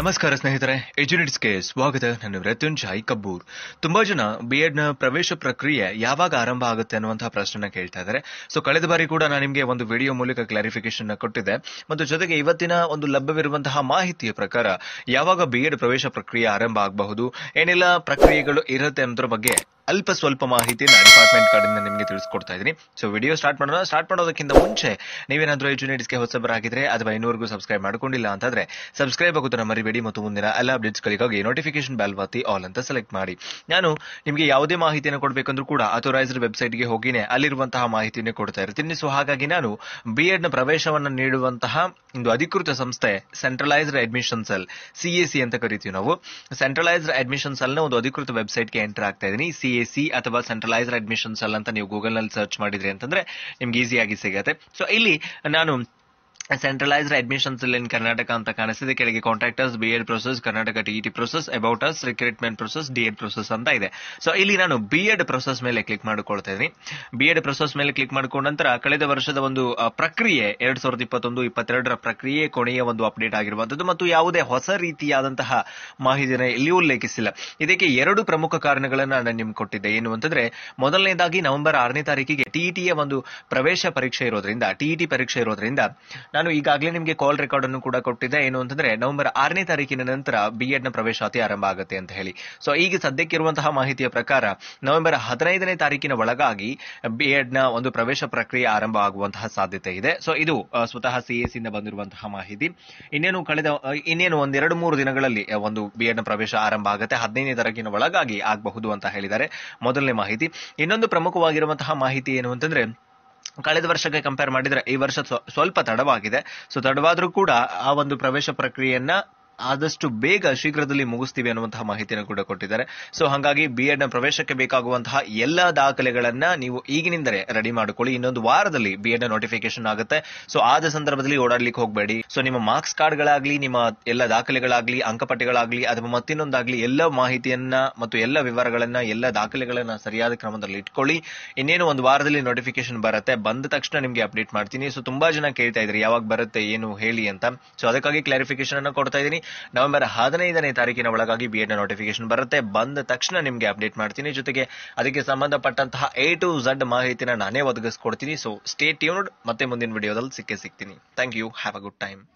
ನಮಸ್ಕಾರ ಸ್ನೇಹಿತರೆ ಎಜುನಿಟ್ಸ್ಗೆ ಸ್ವಾಗತ ನಾನು ಮೃತ್ಯುಂಜಯ್ ಕಬ್ಬೂರ್ ತುಂಬಾ ಜನ ಬಿ ಎಡ್ ನ ಪ್ರವೇಶ ಪ್ರಕ್ರಿಯೆ ಯಾವಾಗ ಆರಂಭ ಆಗುತ್ತೆ ಅನ್ನುವಂತಹ ಪ್ರಶ್ನೆ ಕೇಳ್ತಾ ಇದ್ದಾರೆ ಸೊ ಕಳೆದ ಬಾರಿ ಕೂಡ ನಾನು ನಿಮಗೆ ಒಂದು ವಿಡಿಯೋ ಮೂಲಕ ಕ್ಲಾರಿಫಿಕೇಶನ್ ಕೊಟ್ಟಿದ್ದೆ ಮತ್ತು ಜೊತೆಗೆ ಇವತ್ತಿನ ಒಂದು ಲಭ್ಯವಿರುವಂತಹ ಮಾಹಿತಿಯ ಪ್ರಕಾರ ಯಾವಾಗ ಬಿ ಎಡ್ ಪ್ರವೇಶ ಪ್ರಕ್ರಿಯೆ ಆರಂಭ ಆಗಬಹುದು ಏನೆಲ್ಲ ಪ್ರಕ್ರಿಯೆಗಳು ಇರುತ್ತೆ ಅನ್ನೋದ್ರ ಬಗ್ಗೆ ಅಲ್ಪ ಸ್ವಲ್ಪ ಮಾಹಿತಿನ ಡಿಪಾರ್ಟ್ಮೆಂಟ್ ಕಡೆಯಿಂದ ನಿಮಗೆ ತಿಳಿಸ್ಕೊಡ್ತಾ ಇದ್ದೀನಿ ಸೊ ವಿಡಿಯೋ ಸ್ಟಾರ್ಟ್ ಮಾಡೋಣ ಸ್ಟಾರ್ಟ್ ಮಾಡೋದಕ್ಕಿಂತ ಮುಂಚೆ ನೀವೇನಾದ್ರೂ ಎಜುನೇಟ್ಸ್ಗೆ ಹೊಸಬರಾಗಿದ್ರೆ ಅಥವಾ ಇನ್ನೂವರೆಗೂ ಸಬ್ಸ್ಕ್ರೈಬ್ ಮಾಡ್ಕೊಂಡಿಲ್ಲ ಅಂತಂದ್ರೆ ಸಬ್ಸ್ಕ್ರೈಬ್ ಆಗೋದನ್ನ ಮರಿಬೇಡಿ ಮತ್ತು ಮುಂದಿನ ಎಲ್ಲ ಅಪ್ಡೇಟ್ಸ್ಗಳಿಗಾಗಿ ನೋಟಿಫಿಕೇಶನ್ ಬೆಲ್ ಒತ್ತಿ ಆಲ್ ಅಂತ ಸೆಲೆಕ್ಟ್ ಮಾಡಿ ನಾನು ನಿಮಗೆ ಯಾವುದೇ ಮಾಹಿತಿಯನ್ನು ಕೊಡಬೇಕಂದ್ರೂ ಕೂಡ ಅಥೋರೈಸ್ಡ್ ವೆಬ್ಸೈಟ್ಗೆ ಹೋಗಿನೇ ಅಲ್ಲಿರುವಂತಹ ಮಾಹಿತಿಯನ್ನು ಕೊಡ್ತಾ ಇರ್ತೀನಿ ಸೊ ಹಾಗಾಗಿ ನಾನು ಬಿ ಎಡ್ ನ ಪ್ರವೇಶವನ್ನು ನೀಡುವಂತಹ ಒಂದು ಅಧಿಕೃತ ಸಂಸ್ಥೆ ಸೆಂಟ್ರಲೈಸ್ಡ್ ಅಡ್ಮಿಷನ್ ಸೆಲ್ ಸಿಎಸಿ ಅಂತ ಕರಿತೀವಿ ನಾವು ಸೆಂಟ್ರಲೈಸ್ಡ್ ಅಡ್ಮಿಷನ್ ಸೆಲ್ ನ ಒಂದು ಅಧಿಕೃತ ವೆಬ್ಸೈಟ್ಗೆ ಎಂಟರ್ ಆಗ್ತಾ ಇದ್ದೀನಿ ಸಿಎಸಿ ಅಥವಾ ಸೆಂಟ್ರಲೈಸ್ಡ್ ಅಡ್ಮಿಷನ್ ಸೆಲ್ ಅಂತ ನೀವು ಗೂಗಲ್ ನಲ್ಲಿ ಸರ್ಚ್ ಮಾಡಿದ್ರಿ ಅಂತಂದ್ರೆ ನಿಮ್ಗೆ ಈಸಿಯಾಗಿ ಸಿಗತ್ತೆ ಸೊ ಇಲ್ಲಿ ನಾನು centralised admission cell in Karnataka ಅಂತ ಕಾಣಿಸ್ತಿದೆ ಕೆಳಗೆ contractors B Ed process Karnataka TET process about us recruitment process D Ed process ಅಂತ ಇದೆ ಸೊ ಇಲ್ಲಿ ನಾನು ಬಿ ಎಡ್ ಪ್ರೊಸೆಸ್ ಮೇಲೆ ಕ್ಲಿಕ್ ಮಾಡಿಕೊಳ್ತಾ ಇದ್ದೀನಿ ಬಿ ಎಡ್ ಪ್ರೊಸೆಸ್ ಮೇಲೆ ಕ್ಲಿಕ್ ಮಾಡಿಕೊಂಡ ನಂತರ ಕಳೆದ ವರ್ಷದ ಒಂದು ಆ, ಪ್ರಕ್ರಿಯೆ ಎರಡ್ ಸಾವಿರದ ಇಪ್ಪತ್ತೊಂದು ಇಪ್ಪತ್ತೆರಡರ ಪ್ರಕ್ರಿಯೆ ಕೊನೆಯ ಒಂದು ಅಪ್ಡೇಟ್ ಆಗಿರುವಂತದ್ದು ಮತ್ತು ಯಾವುದೇ ಹೊಸ ರೀತಿಯಾದಂತಹ ಮಾಹಿತಿಯನ್ನು ಇಲ್ಲಿ ಉಲ್ಲೇಖಿಸಿಲ್ಲ ಇದಕ್ಕೆ ಎರಡು ಪ್ರಮುಖ ಕಾರಣಗಳನ್ನ ನಾನು ನಿಮ್ಗೆ ಕೊಟ್ಟಿದ್ದೆ ಏನು ಅಂತಂದ್ರೆ ಮೊದಲನೇದಾಗಿ ನವೆಂಬರ್ ಆರನೇ ತಾರೀಕಿಗೆ ಟಿಇಟಿಯ ಒಂದು ಪ್ರವೇಶ ಪರೀಕ್ಷೆ ಇರೋದ್ರಿಂದ ಟಿಇಟಿ ಪರೀಕ್ಷೆ ಇರೋದ್ರಿಂದ ನಾನು ಈಗಾಗಲೇ ನಿಮಗೆ ಕಾಲ್ ರೆಕಾರ್ಡ್ ಅನ್ನು ಕೂಡ ಕೊಟ್ಟಿದ್ದೆ ಏನು ಅಂತಂದ್ರೆ ನವೆಂಬರ್ ಆರನೇ ತಾರೀಕಿನ ನಂತರ ಬಿ ಎಡ್ ನ ಪ್ರವೇಶಾತಿ ಆರಂಭ ಆಗುತ್ತೆ ಅಂತ ಹೇಳಿ ಸೊ ಈಗ ಸದ್ಯಕ್ಕಿರುವಂತಹ ಮಾಹಿತಿಯ ಪ್ರಕಾರ ನವೆಂಬರ್ ಹದಿನೈದನೇ ತಾರೀಕಿನ ಒಳಗಾಗಿ ಬಿ ಎಡ್ ನ ಒಂದು ಪ್ರವೇಶ ಪ್ರಕ್ರಿಯೆ ಆರಂಭ ಆಗುವಂತಹ ಸಾಧ್ಯತೆ ಇದೆ ಸೊ ಇದು ಆ, ಸ್ವತಃ ಸಿಎಸ್ ಇಂದ ಬಂದಿರುವಂತಹ ಮಾಹಿತಿ ಇನ್ನೇನು ಕಳೆದ ಆ, ಇನ್ನೇನು ಒಂದೆರಡು ಮೂರು ದಿನಗಳಲ್ಲಿ ಆ, ಒಂದು ಬಿ ಎಡ್ ನ ಪ್ರವೇಶ ಆರಂಭ ಆಗುತ್ತೆ ಹದಿನೈದನೇ ತಾರೀಕಿನ ಒಳಗಾಗಿ ಆಗಬಹುದು ಅಂತ ಹೇಳಿದ್ದಾರೆ ಮೊದಲನೇ ಮಾಹಿತಿ ಇನ್ನೊಂದು ಪ್ರಮುಖವಾಗಿರುವಂತಹ ಮಾಹಿತಿ ಏನು ಅಂತಂದ್ರೆ ಕಳೆದ ವರ್ಷಕ್ಕೆ ಕಂಪೇರ್ ಮಾಡಿದ್ರೆ ಈ ವರ್ಷ ಸ್ವ- ಸ್ವಲ್ಪ ತಡವಾಗಿದೆ ಸೊ ತಡವಾದ್ರೂ ಕೂಡ ಆ ಒಂದು ಪ್ರವೇಶ ಪ್ರಕ್ರಿಯೆಯನ್ನ ಆದಷ್ಟು ಬೇಗ ಶೀಘ್ರದಲ್ಲಿ ಮುಗಿಸ್ತೀವಿ ಅನ್ನುವಂತಹ ಮಾಹಿತಿಯನ್ನು ಕೂಡ ಕೊಟ್ಟಿದ್ದಾರೆ ಸೊ ಹಾಗಾಗಿ ಬಿ ಎಡ್ ನ ಪ್ರವೇಶಕ್ಕೆ ಬೇಕಾಗುವಂತಹ ಎಲ್ಲಾ ದಾಖಲೆಗಳನ್ನ ನೀವು ಈಗಿನಿಂದಲೇ ರೆಡಿ ಮಾಡಿಕೊಳ್ಳಿ ಇನ್ನೊಂದು ವಾರದಲ್ಲಿ ಬಿ ಎಡ್ ನ ನೋಟಿಫಿಕೇಶನ್ ಆಗುತ್ತೆ ಸೊ ಆದ ಸಂದರ್ಭದಲ್ಲಿ ಓಡಾಡ್ಲಿಕ್ಕೆ ಹೋಗಬೇಡಿ ಸೊ ನಿಮ್ಮ ಮಾರ್ಕ್ಸ್ ಕಾರ್ಡ್ಗಳಾಗ್ಲಿ ನಿಮ್ಮ ಎಲ್ಲ ದಾಖಲೆಗಳಾಗ್ಲಿ ಅಂಕಪಟ್ಟಿಗಳಾಗ್ಲಿ ಅಥವಾ ಮತ್ತಿನ್ನೊಂದಾಗ್ಲಿ ಎಲ್ಲ ಮಾಹಿತಿಯನ್ನ ಮತ್ತು ಎಲ್ಲ ವಿವರಗಳನ್ನ ಎಲ್ಲ ದಾಖಲೆಗಳನ್ನ ಸರಿಯಾದ ಕ್ರಮದಲ್ಲಿ ಇಟ್ಕೊಳ್ಳಿ ಇನ್ನೇನು ಒಂದು ವಾರದಲ್ಲಿ ನೋಟಿಫಿಕೇಶನ್ ಬರುತ್ತೆ ಬಂದ ತಕ್ಷಣ ನಿಮ್ಗೆ ಅಪ್ಡೇಟ್ ಮಾಡ್ತೀನಿ ಸೊ ತುಂಬಾ ಜನ ಕೇಳ್ತಾ ಇದ್ರಿ ಯಾವಾಗ ಬರುತ್ತೆ ಏನು ಹೇಳಿ ಅಂತ ಸೊ ಅದಕ್ಕಾಗಿ ಕ್ಲಾರಿಫಿಕೇಶನ್ ಅನ್ನ ಕೊಡ್ತಾ ಇದ್ದೀನಿ ನವೆಂಬರ್ ಹದಿನೈದನೇ ತಾರೀಕಿನ ಒಳಗಾಗಿ ಬಿ ಎಡ್ ನ ನೋಟಿಫಿಕೇಶನ್ ಬರುತ್ತೆ ಬಂದ ತಕ್ಷಣ ನಿಮ್ಗೆ ಅಪ್ಡೇಟ್ ಮಾಡ್ತೀನಿ ಜೊತೆಗೆ ಅದಕ್ಕೆ ಸಂಬಂಧಪಟ್ಟಂತಹ ಎ ಟು ಝಡ್ ಮಾಹಿತಿನ ನಾನೇ ಒದಗಿಸ್ಕೊಡ್ತೀನಿ ಸೊ ಸ್ಟೇ ಟ್ಯೂನ್ಡ್ ಮತ್ತೆ ಮುಂದಿನ ವಿಡಿಯೋದಲ್ಲಿ ಸಿಕ್ಕೇ ಸಿಗ್ತೀನಿ thank you have a good time